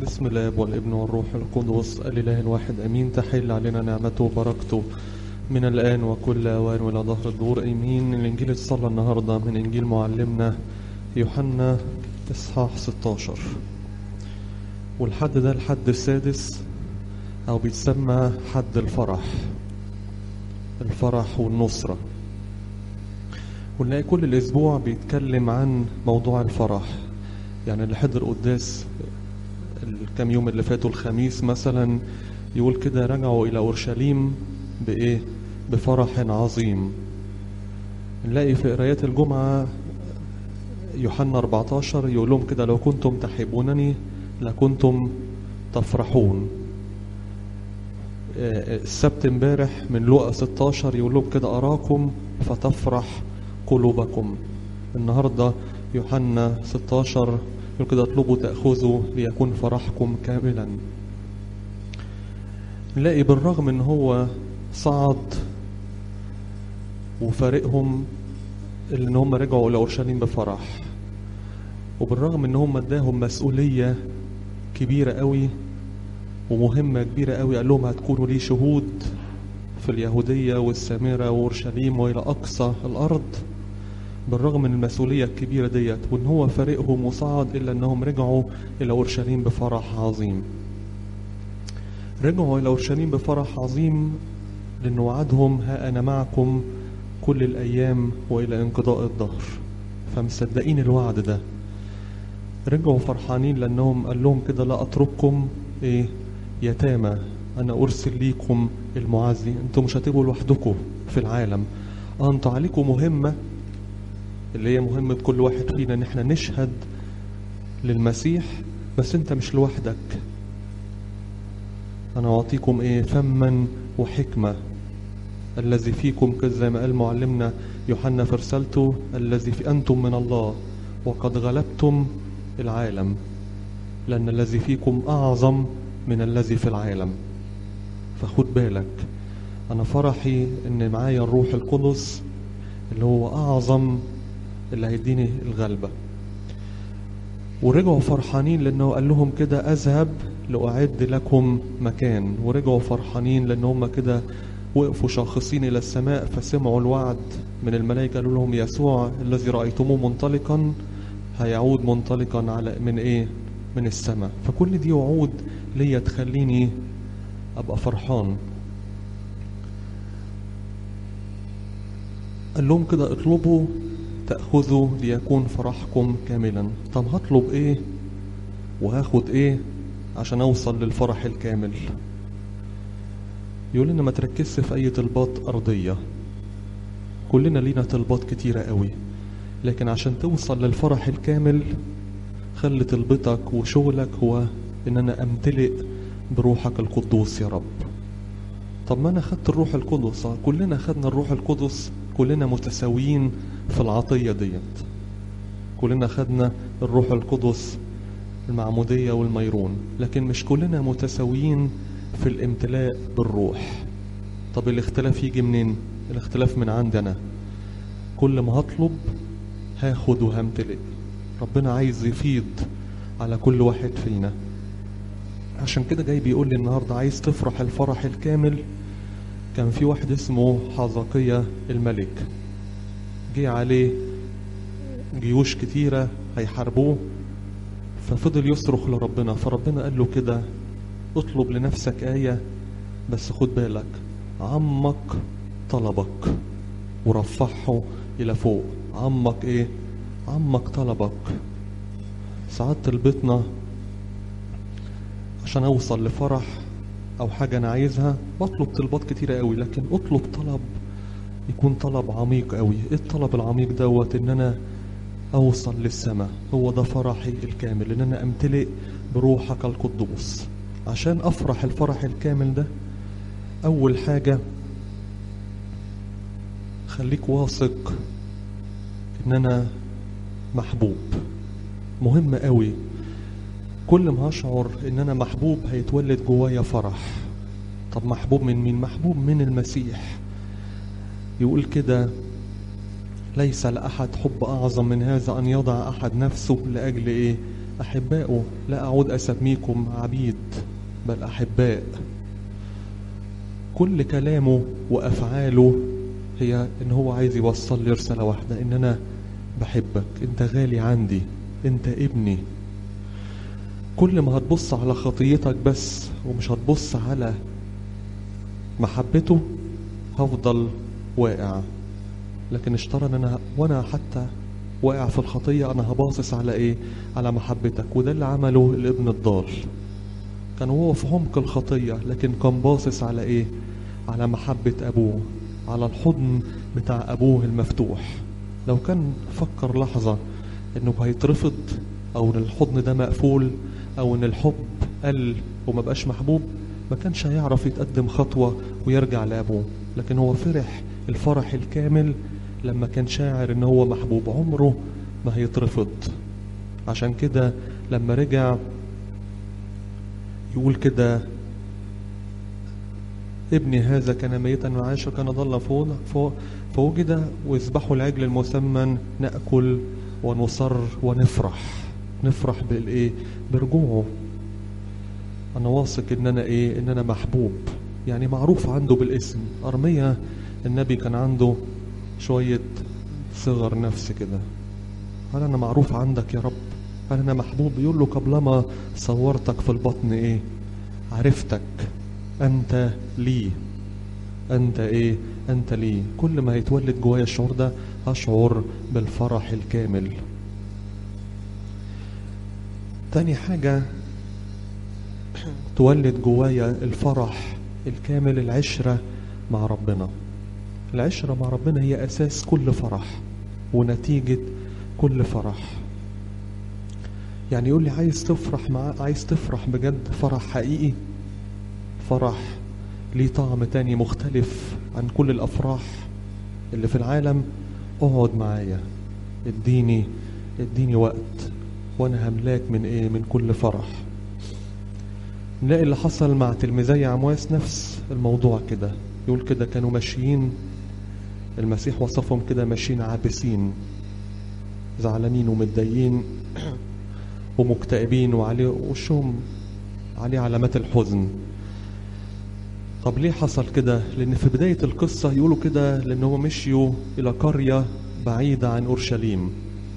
بسم الاب والابن والروح القدس الاله الواحد امين تحل علينا نعمته وبركته من الان وكل اوان والى ظهر الدور امين الانجيل اتصلى النهارده من انجيل معلمنا يوحنا اصحاح 16 والحد ده الحد السادس او بيتسمى حد الفرح الفرح والنصره ونلاقي كل الاسبوع بيتكلم عن موضوع الفرح يعني اللي حضر قداس الكام يوم اللي فاتوا الخميس مثلا يقول كده رجعوا الى اورشليم بايه بفرح عظيم نلاقي في قرايات الجمعه يوحنا 14 يقول لهم كده لو كنتم تحبونني لكنتم تفرحون السبت امبارح من لوقا 16 يقول لهم كده اراكم فتفرح قلوبكم النهارده يوحنا 16 يقول كده اطلبوا تأخذوا ليكون فرحكم كاملا نلاقي بالرغم ان هو صعد وفارقهم ان هم رجعوا الى اورشليم بفرح وبالرغم ان هم اداهم مسؤولية كبيرة قوي ومهمة كبيرة قوي قال لهم هتكونوا لي شهود في اليهودية والسامرة وأورشليم وإلى أقصى الأرض بالرغم من المسؤولية الكبيرة ديت وإن هو فارقهم وصعد إلا أنهم رجعوا إلى أورشليم بفرح عظيم رجعوا إلى أورشليم بفرح عظيم لأن وعدهم ها أنا معكم كل الأيام وإلى انقضاء الظهر فمصدقين الوعد ده رجعوا فرحانين لأنهم قال لهم كده لا أترككم إيه يتامى أنا أرسل ليكم المعزي أنتم مش هتبقوا لوحدكم في العالم آه أنتوا عليكم مهمة اللي هي مهمة كل واحد فينا إن إحنا نشهد للمسيح بس أنت مش لوحدك أنا أعطيكم إيه فما وحكمة الذي فيكم كده زي ما قال معلمنا يوحنا في رسالته الذي في أنتم من الله وقد غلبتم العالم لأن الذي فيكم أعظم من الذي في العالم فخد بالك أنا فرحي إن معايا الروح القدس اللي هو أعظم اللي هيديني الغلبة ورجعوا فرحانين لأنه قال لهم كده أذهب لأعد لكم مكان ورجعوا فرحانين لأن هم كده وقفوا شاخصين إلى السماء فسمعوا الوعد من الملائكة قالوا لهم يسوع الذي رأيتموه منطلقا هيعود منطلقا على من إيه من السماء فكل دي وعود ليا تخليني أبقى فرحان قال لهم كده اطلبوا تأخذوا ليكون فرحكم كاملا طب هطلب ايه وهاخد ايه عشان اوصل للفرح الكامل يقول لنا ما تركزش في اي طلبات ارضية كلنا لينا طلبات كتيرة قوي لكن عشان توصل للفرح الكامل خلي طلبتك وشغلك هو ان انا امتلئ بروحك القدوس يا رب طب ما انا خدت الروح القدس كلنا خدنا الروح القدس كلنا متساويين في العطية ديت كلنا خدنا الروح القدس المعمودية والميرون لكن مش كلنا متساويين في الامتلاء بالروح طب الاختلاف يجي منين الاختلاف من عندنا كل ما هطلب هاخد وهمتلئ ربنا عايز يفيض على كل واحد فينا عشان كده جاي بيقول لي النهاردة عايز تفرح الفرح الكامل كان في واحد اسمه حزقية الملك جه عليه جيوش كتيرة هيحاربوه ففضل يصرخ لربنا فربنا قال له كده اطلب لنفسك آية بس خد بالك عمك طلبك ورفعه إلى فوق عمك إيه عمك طلبك ساعات طلبتنا عشان أوصل لفرح أو حاجة أنا عايزها بطلب طلبات كتيرة قوي لكن أطلب طلب يكون طلب عميق قوي ايه الطلب العميق دوت ان انا اوصل للسماء هو ده فرحي الكامل ان انا امتلئ بروحك القدوس عشان افرح الفرح الكامل ده اول حاجة خليك واثق ان انا محبوب مهم قوي كل ما اشعر ان انا محبوب هيتولد جوايا فرح طب محبوب من مين محبوب من المسيح يقول كده ليس لأحد حب أعظم من هذا أن يضع أحد نفسه لأجل إيه أحباؤه لا أعود أسميكم عبيد بل أحباء كل كلامه وأفعاله هي إن هو عايز يوصل لي رسالة واحدة إن أنا بحبك أنت غالي عندي أنت ابني كل ما هتبص على خطيتك بس ومش هتبص على محبته هفضل واقع لكن اشترى ان انا وانا حتى واقع في الخطية انا هباصص على ايه على محبتك وده اللي عمله الابن الضال كان هو في عمق الخطية لكن كان باصص على ايه على محبة ابوه على الحضن بتاع ابوه المفتوح لو كان فكر لحظة انه هيترفض او ان الحضن ده مقفول او ان الحب قل وما بقاش محبوب ما كانش هيعرف يتقدم خطوة ويرجع لابوه لكن هو فرح الفرح الكامل لما كان شاعر ان هو محبوب عمره ما هيترفض عشان كده لما رجع يقول كده ابني هذا كان ميتا وعاش وكان ضل فوق فوق فوجد واذبحوا العجل المسمن ناكل ونصر ونفرح نفرح بالايه برجوعه انا واثق ان انا ايه ان انا محبوب يعني معروف عنده بالاسم ارميا النبي كان عنده شوية صغر نفس كده هل انا معروف عندك يا رب هل انا محبوب يقول له قبلما صورتك في البطن ايه عرفتك انت لي انت ايه انت لي كل ما يتولد جوايا الشعور ده اشعر بالفرح الكامل تاني حاجة تولد جوايا الفرح الكامل العشرة مع ربنا العشرة مع ربنا هي أساس كل فرح ونتيجة كل فرح يعني يقول لي عايز تفرح مع عايز تفرح بجد فرح حقيقي فرح ليه طعم تاني مختلف عن كل الأفراح اللي في العالم اقعد معايا اديني اديني وقت وانا هملاك من ايه من كل فرح نلاقي اللي حصل مع تلميذي عمواس نفس الموضوع كده يقول كده كانوا ماشيين المسيح وصفهم كده ماشيين عابسين زعلانين ومتضايقين ومكتئبين وعليه وشهم عليه علامات الحزن طب ليه حصل كده لان في بداية القصة يقولوا كده لان هم مشيوا الى قرية بعيدة عن اورشليم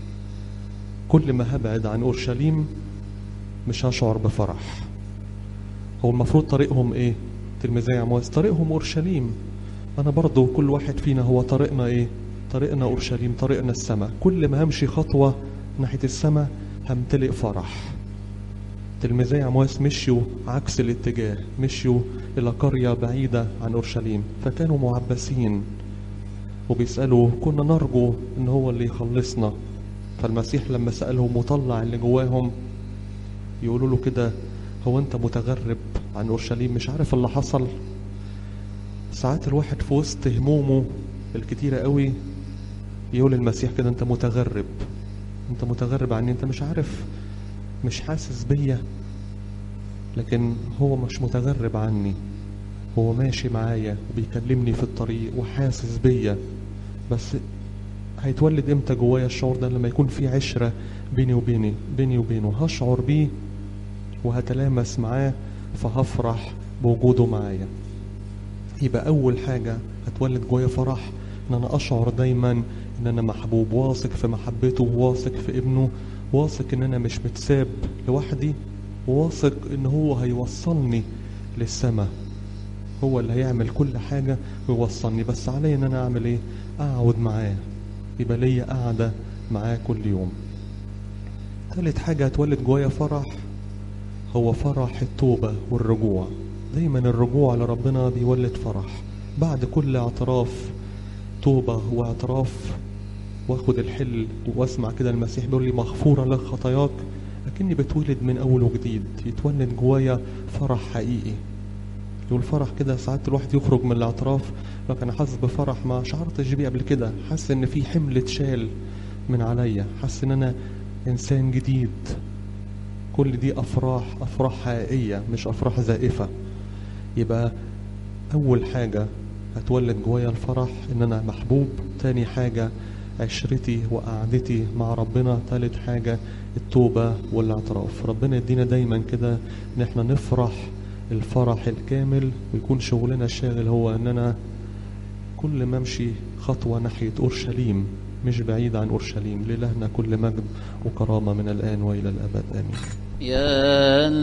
كل ما هبعد عن اورشليم مش هشعر بفرح هو المفروض طريقهم ايه تلميذي عمواس طريقهم اورشليم انا برضو كل واحد فينا هو طريقنا ايه طريقنا اورشليم طريقنا السماء كل ما همشي خطوة ناحية السماء همتلئ فرح تلميذي عمواس مشيوا عكس الاتجاه مشيوا الى قرية بعيدة عن اورشليم فكانوا معبسين وبيسألوا كنا نرجو ان هو اللي يخلصنا فالمسيح لما سألهم وطلع اللي جواهم يقولوا له كده هو انت متغرب عن اورشليم مش عارف اللي حصل ساعات الواحد في وسط همومه الكتيرة قوي يقول المسيح كده انت متغرب انت متغرب عني انت مش عارف مش حاسس بيا لكن هو مش متغرب عني هو ماشي معايا وبيكلمني في الطريق وحاسس بيا بس هيتولد امتى جوايا الشعور ده لما يكون في عشرة بيني وبيني بيني وبينه هشعر بيه وهتلامس معاه فهفرح بوجوده معايا يبقى أول حاجة هتولد جوايا فرح إن أنا أشعر دايما إن أنا محبوب واثق في محبته واثق في ابنه واثق إن أنا مش متساب لوحدي واثق إن هو هيوصلني للسماء هو اللي هيعمل كل حاجة ويوصلني بس عليا إن أنا أعمل إيه أقعد معاه يبقى ليا قاعدة معاه كل يوم ثالث حاجة هتولد جوايا فرح هو فرح التوبة والرجوع دايما الرجوع لربنا بيولد فرح بعد كل اعتراف توبة واعتراف واخد الحل واسمع كده المسيح بيقول لي مغفورة لك خطاياك لكني بتولد من اول وجديد يتولد جوايا فرح حقيقي يقول فرح كده ساعات الواحد يخرج من الاعتراف لكن انا حاسس بفرح ما شعرتش بيه قبل كده حاسس ان في حمل اتشال من عليا حاسس ان انا انسان جديد كل دي افراح افراح حقيقيه مش افراح زائفه يبقى اول حاجه هتولد جوايا الفرح ان انا محبوب تاني حاجه عشرتي وقعدتي مع ربنا تالت حاجة التوبة والاعتراف ربنا يدينا دايما كده ان احنا نفرح الفرح الكامل ويكون شغلنا الشاغل هو اننا كل ما امشي خطوة ناحية اورشليم مش بعيد عن اورشليم لإلهنا كل مجد وكرامة من الان والى الابد امين يا